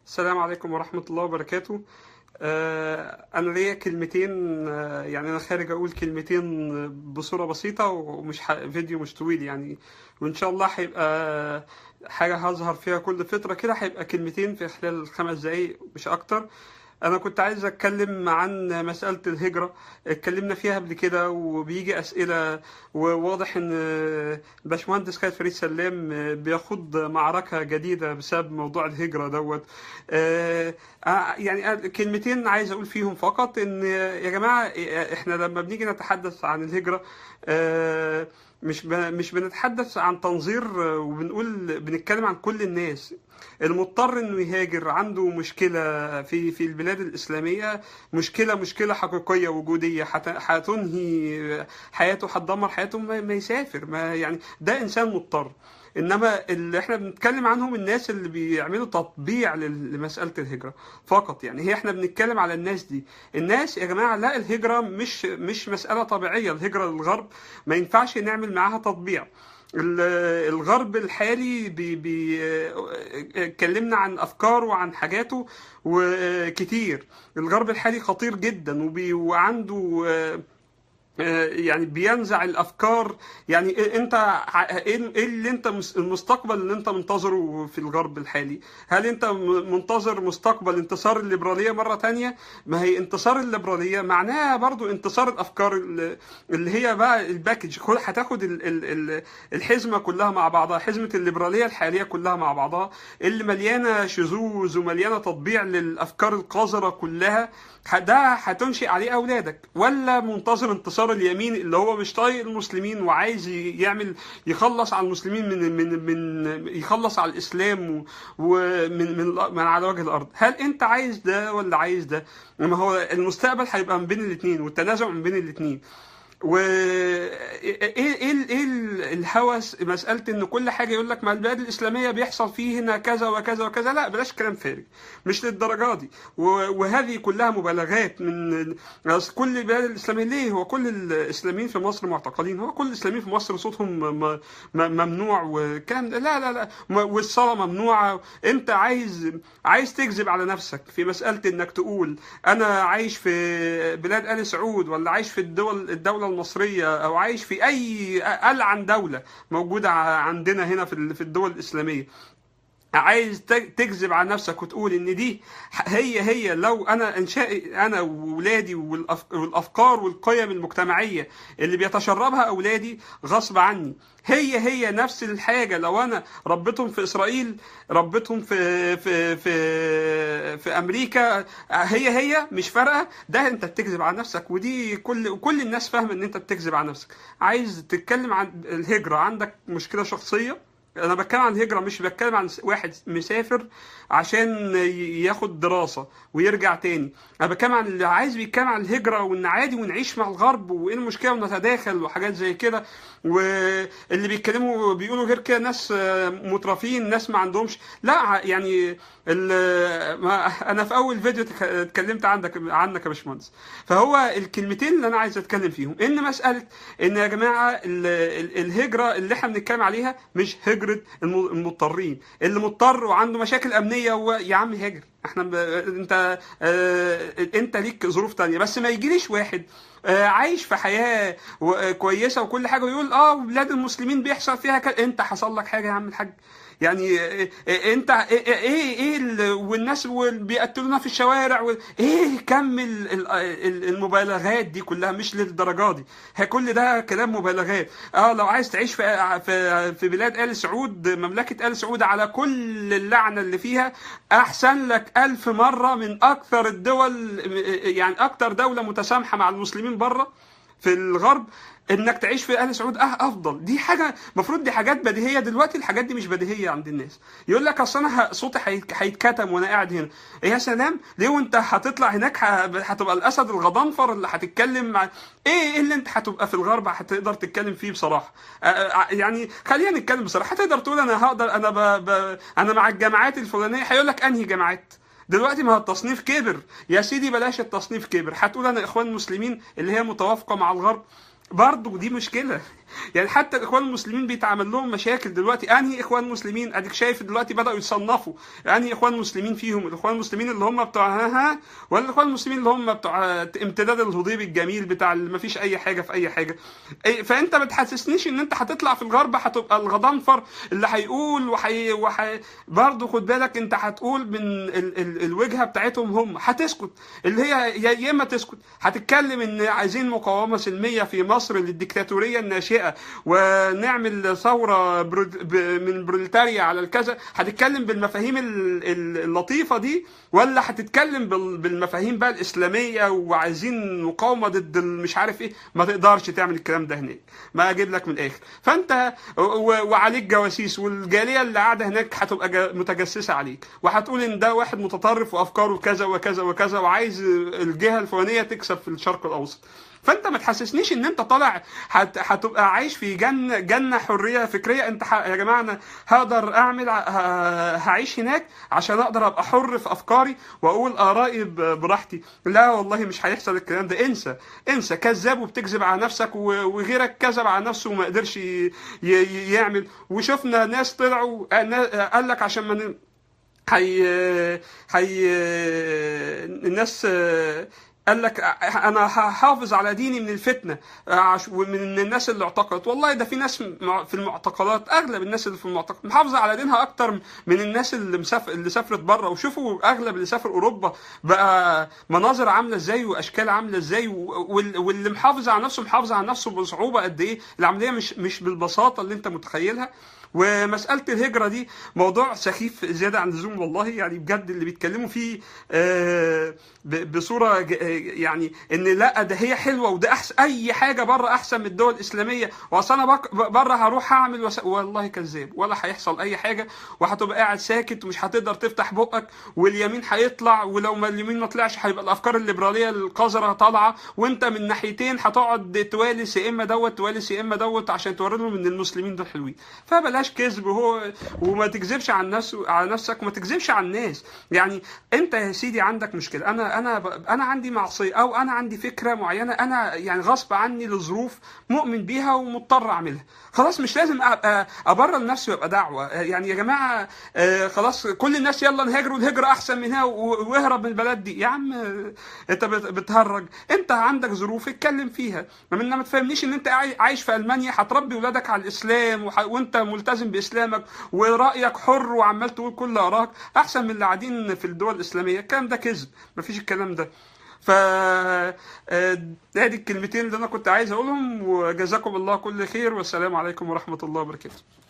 السلام عليكم ورحمة الله وبركاته آه، أنا ليا كلمتين آه، يعني أنا خارج أقول كلمتين بصورة بسيطة ومش ح... فيديو مش طويل يعني وإن شاء الله هيبقى حاجة هظهر فيها كل فترة كده هيبقى كلمتين في خلال خمس دقايق مش أكتر أنا كنت عايز أتكلم عن مسألة الهجرة اتكلمنا فيها قبل كده وبيجي أسئلة وواضح إن الباشمهندس خالد فريد سلام بيخوض معركة جديدة بسبب موضوع الهجرة دوت آه، آه، يعني كلمتين عايز أقول فيهم فقط إن يا جماعة إحنا لما بنيجي نتحدث عن الهجرة آه، مش ب- مش بنتحدث عن تنظير وبنقول بنتكلم عن كل الناس المضطر انه يهاجر عنده مشكله في في البلاد الاسلاميه مشكله مشكله حقيقيه وجوديه هت- هتنهي حياته هتدمر حياته ما, ما يسافر ما يعني ده انسان مضطر انما اللي احنا بنتكلم عنهم الناس اللي بيعملوا تطبيع لل- لمساله الهجره فقط يعني هي احنا بنتكلم على الناس دي الناس يا جماعه لا الهجره مش مش مساله طبيعيه الهجره للغرب ما ينفعش نعمل معاها تطبيع ال- الغرب الحالي بي بي اتكلمنا عن افكاره وعن حاجاته وكتير الغرب الحالي خطير جدا وبي وعنده آه، آه، يعني بينزع الافكار يعني إيه- انت ع- ايه إيه اللي انت مس- المستقبل اللي انت منتظره في الغرب الحالي هل انت م- منتظر مستقبل انتصار الليبراليه مره تانية ما هي انتصار الليبراليه معناها برضو انتصار الافكار اللي اللي هي بقى الباكج كل هتاخد ال- ال- ال- الحزمه كلها مع بعضها حزمه الليبراليه الحاليه كلها مع بعضها اللي مليانه شذوذ ومليانه تطبيع للافكار القذره كلها ه- ده هتنشئ عليه اولادك ولا منتظر انتصار اليمين اللي هو مش طايق المسلمين وعايز ي- يعمل يخلص على المسلمين من من من يخلص على الاسلام و- ومن من من على وجه الارض هل انت عايز ده ولا عايز ده ما هو المستقبل هيبقى من بين الاثنين والتنازع من بين الاثنين و ايه ايه ال- ايه ال- الهوس مساله ان كل حاجه يقول لك ما البلاد الاسلاميه بيحصل فيه هنا كذا وكذا وكذا لا بلاش كلام فارغ مش للدرجه دي و- وهذه كلها مبالغات من أصل كل البلاد الاسلاميه ليه هو كل الاسلاميين في مصر معتقلين هو كل الاسلاميين في مصر صوتهم م- م- ممنوع وكلام ده لا لا لا م- والصلاه ممنوعه انت عايز عايز تكذب على نفسك في مساله انك تقول انا عايش في بلاد ال سعود ولا عايش في الدول الدوله المصريه او عايش في اي العن دوله موجوده ع- عندنا هنا في ال- في الدول الاسلاميه عايز تج- تكذب على نفسك وتقول ان دي هي هي لو انا انشائي انا وولادي والأف- والافكار والقيم المجتمعيه اللي بيتشربها اولادي غصب عني هي هي نفس الحاجه لو انا ربيتهم في اسرائيل ربيتهم في في في في امريكا هي هي مش فارقه ده انت بتكذب على نفسك ودي كل كل الناس فاهمه ان انت بتكذب على نفسك عايز تتكلم عن الهجره عندك مشكله شخصيه انا بتكلم عن هجره مش بتكلم عن واحد مسافر عشان ي- ياخد دراسه ويرجع تاني انا بتكلم عن اللي عايز بيتكلم عن الهجره وان عادي ونعيش مع الغرب وايه المشكله ونتداخل وحاجات زي كده واللي بيتكلموا بيقولوا غير كده ناس آه، مترفين ناس ما عندهمش لا يعني ال- ما انا في اول فيديو تك- اتكلمت عندك عنك يا باشمهندس فهو الكلمتين اللي انا عايز اتكلم فيهم ان مساله ان يا جماعه ال- ال- الهجره اللي احنا بنتكلم عليها مش هجره الم- المضطرين اللي مضطر وعنده مشاكل امنيه و... يا عم هاجر احنا ب... انت اه... انت ليك ظروف تانية بس ما يجيليش واحد آه، عايش في حياه و- آه، كويسه وكل حاجه ويقول اه بلاد المسلمين بيحصل فيها كده انت حصل لك حاجه يا عم الحاج يعني آه، آه، انت ايه ايه, إيه ال- والناس وال- بيقتلونا في الشوارع و- ايه كم ال- ال- ال- المبالغات دي كلها مش للدرجه دي هي كل ده كلام مبالغات اه لو عايز تعيش في في في بلاد ال سعود مملكه ال سعود على كل اللعنه اللي فيها احسن لك ألف مره من اكثر الدول يعني اكثر دوله متسامحه مع المسلمين بره في الغرب انك تعيش في ال سعود اه افضل دي حاجه المفروض دي حاجات بديهيه دلوقتي الحاجات دي مش بديهيه عند الناس يقول لك اصل انا ه- صوتي هيت- هيتكتم وانا قاعد هنا يا سلام ليه وانت هتطلع هناك ه- هتبقى الاسد الغضنفر اللي هتتكلم مع ايه ايه اللي انت هتبقى في الغرب هتقدر تتكلم فيه بصراحه آه، آه، يعني خلينا نتكلم بصراحه هتقدر تقول انا هقدر انا ب... ب... انا مع الجامعات الفلانيه هيقول لك انهي جامعات دلوقتي ما هو التصنيف كبر يا سيدي بلاش التصنيف كبر هتقول انا اخوان مسلمين اللي هي متوافقه مع الغرب برضه دي مشكله يعني حتى الاخوان المسلمين بيتعمل لهم مشاكل دلوقتي انهي اخوان مسلمين اديك شايف دلوقتي بداوا يصنفوا انهي اخوان مسلمين فيهم الاخوان المسلمين اللي هم بتوع ها ها ولا الاخوان المسلمين اللي هم بتوع امتداد الهضيب الجميل بتاع اللي ما فيش اي حاجه في اي حاجه أي- فانت ما تحسسنيش ان انت هتطلع في الغرب هتبقى الغضنفر اللي هيقول وحي وحي برضه خد بالك انت هتقول من ال... ال... الوجهه بتاعتهم هم هتسكت اللي هي يا يا اما تسكت هتتكلم ان عايزين مقاومه سلميه في مصر للديكتاتوريه الناشئه ونعمل ثوره برود... ب... من بروليتاريا على الكذا هتتكلم بالمفاهيم ال- ال- اللطيفه دي ولا هتتكلم بال... بالمفاهيم بقى الاسلاميه وعايزين مقاومه ضد ال- مش عارف ايه ما تقدرش تعمل الكلام ده هناك ما اجيب لك من الاخر فانت و... وعليك جواسيس والجاليه اللي قاعده هناك هتبقى جا- متجسسه عليك وهتقول ان ده واحد متطرف وافكاره كذا وكذا وكذا وعايز الجهه الفلانيه تكسب في الشرق الاوسط فانت ما تحسسنيش ان انت طالع هت... هتبقى عايش في جنه جنه حريه فكريه انت ح... يا جماعه انا هقدر اعمل ه... هعيش هناك عشان اقدر ابقى حر في افكاري واقول ارائي ب... براحتي لا والله مش هيحصل الكلام ده انسى انسى كذاب وبتكذب على نفسك و... وغيرك كذب على نفسه وما قدرش ي... ي... يعمل وشفنا ناس طلعوا قال لك عشان ما ن... هي هي الناس قال لك انا هحافظ على ديني من الفتنه عش- ومن الناس اللي اعتقلت والله ده في ناس مع- في المعتقلات اغلب الناس اللي في المعتقلات محافظه على دينها اكتر من الناس اللي مسافر اللي سافرت بره وشوفوا اغلب اللي سافر اوروبا بقى مناظر عامله ازاي واشكال عامله ازاي و- وال- واللي محافظ على نفسه محافظ على نفسه بصعوبه قد ايه العمليه مش مش بالبساطه اللي انت متخيلها ومساله الهجره دي موضوع سخيف زياده عن اللزوم والله يعني بجد اللي بيتكلموا فيه آه، ب- بصوره ج- آه، يعني ان لا ده هي حلوه وده احسن اي حاجه بره احسن من الدول الاسلاميه واصل انا بك- بره هروح اعمل وس... والله كذاب ولا هيحصل اي حاجه وهتبقى قاعد ساكت ومش هتقدر تفتح بقك واليمين هيطلع ولو ما اليمين ما طلعش هيبقى الافكار الليبراليه القذره طالعه وانت من ناحيتين هتقعد توالس يا اما دوت توالس يا اما دوت عشان توري لهم ان المسلمين دول حلوين فبلاش كذب هو وما تكذبش عن نفس على نفسك وما تكذبش على الناس يعني انت يا سيدي عندك مشكله انا انا ب... انا عندي معصيه او انا عندي فكره معينه انا يعني غصب عني لظروف مؤمن بيها ومضطر اعملها خلاص مش لازم ابقى ابرر لنفسي وابقى دعوه يعني يا جماعه آه، خلاص كل الناس يلا نهاجر والهجره احسن منها و- واهرب من البلد دي يا عم آه، انت بت- بتهرج انت عندك ظروف اتكلم فيها ما ما تفهمنيش ان انت عاي- عايش في المانيا هتربي ولادك على الاسلام وح... وانت ملتزم باسلامك ورايك حر وعمال تقول كل اراك احسن من اللي قاعدين في الدول الاسلاميه الكلام ده كذب مفيش الكلام ده ف آه، ادي الكلمتين اللي انا كنت عايز اقولهم وجزاكم الله كل خير والسلام عليكم ورحمه الله وبركاته